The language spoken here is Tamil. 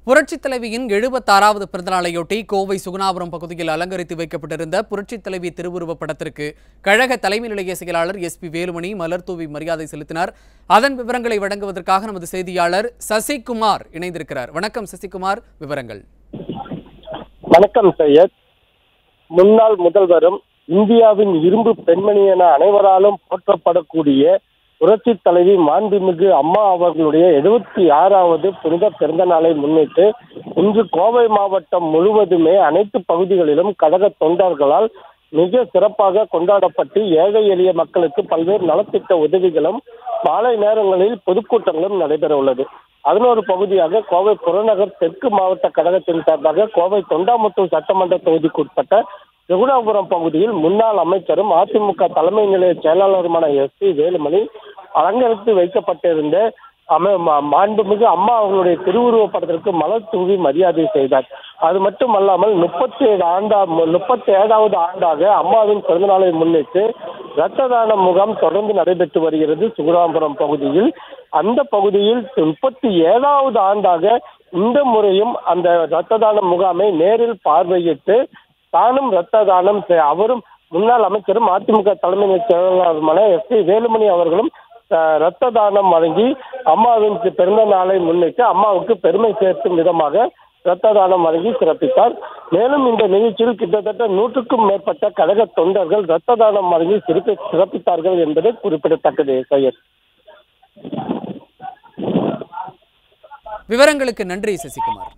புரட்சித் தலைவியின் எழுபத்தாறாவது பிறந்தநாளையொட்டி கோவை சுகுணாபுரம் பகுதியில் அலங்கரித்து வைக்கப்பட்டிருந்த புரட்சித் தலைவி திருவுருவப் படத்திற்கு கழக தலைமை நிலைய செயலாளர் எஸ் பி வேலுமணி மலர் தூவி மரியாதை செலுத்தினார் அதன் விவரங்களை வழங்குவதற்காக நமது செய்தியாளர் சசிகுமார் இணைந்திருக்கிறார் வணக்கம் சசிகுமார் விவரங்கள் வணக்கம் சையத் முன்னாள் முதல்வரும் இந்தியாவின் இரும்பு பெண்மணி என அனைவராலும் போற்றப்படக்கூடிய புரட்சி தலைவி மாண்புமிகு அம்மா அவர்களுடைய எழுபத்தி ஆறாவது புனித பிறந்த நாளை முன்னிட்டு இன்று கோவை மாவட்டம் முழுவதுமே அனைத்து பகுதிகளிலும் கழக தொண்டர்களால் மிக சிறப்பாக கொண்டாடப்பட்டு ஏழை எளிய மக்களுக்கு பல்வேறு நலத்திட்ட உதவிகளும் மாலை நேரங்களில் பொதுக்கூட்டங்களும் நடைபெற உள்ளது அதன் ஒரு பகுதியாக கோவை புறநகர் தெற்கு மாவட்ட கழகத்தின் சார்பாக கோவை தொண்டாமுத்தூர் சட்டமன்ற தொகுதிக்குட்பட்ட செகுடாபுரம் பகுதியில் முன்னாள் அமைச்சரும் அதிமுக தலைமை நிலைய செயலாளருமான எஸ் பி வேலுமணி அலங்கரித்து வைக்கப்பட்டிருந்த அம ம- மாண்புமிகு அம்மா அவர்களுடைய திருவுருவப் படத்திற்கு மலர் தூவி மரியாதை செய்தார் அது மட்டுமல்லாமல் முப்பத்தி ஏழு ஆண்டா முப்பத்தி ஏழாவது ஆண்டாக அம்மாவின் பிறந்தநாளை முன்னிட்டு இரத்த தான முகாம் தொடர்ந்து நடைபெற்று வருகிறது சுகுராம்புரம் பகுதியில் அந்த பகுதியில் முப்பத்தி ஏழாவது ஆண்டாக இந்த முறையும் அந்த இரத்த தான முகாமை நேரில் பார்வையிட்டு தானும் இரத்த தானம் செய்- அவரும் முன்னாள் அமைச்சரும் அதிமுக தலைமை செயலாளருமான எஸ் பி வேலுமணி அவர்களும் அஹ், இரத்த தானம் வழங்கி அம்மாவின் பிறந்த நாளை முன்னிட்டு அம்மாவுக்கு பெருமை சேர்க்கும் விதமாக இரத்த தானம் வழங்கி சிறப்பித்தார் மேலும் இந்த நிகழ்ச்சியில் கிட்டத்தட்ட நூற்றுக்கும் மேற்பட்ட கழக தொண்டர்கள் இரத்த தானம் வழங்கி சிறப்பி சிறப்பித்தார்கள் என்பது குறிப்பிடத்தக்கது சையத் விவரங்களுக்கு நன்றி சசிகுமார்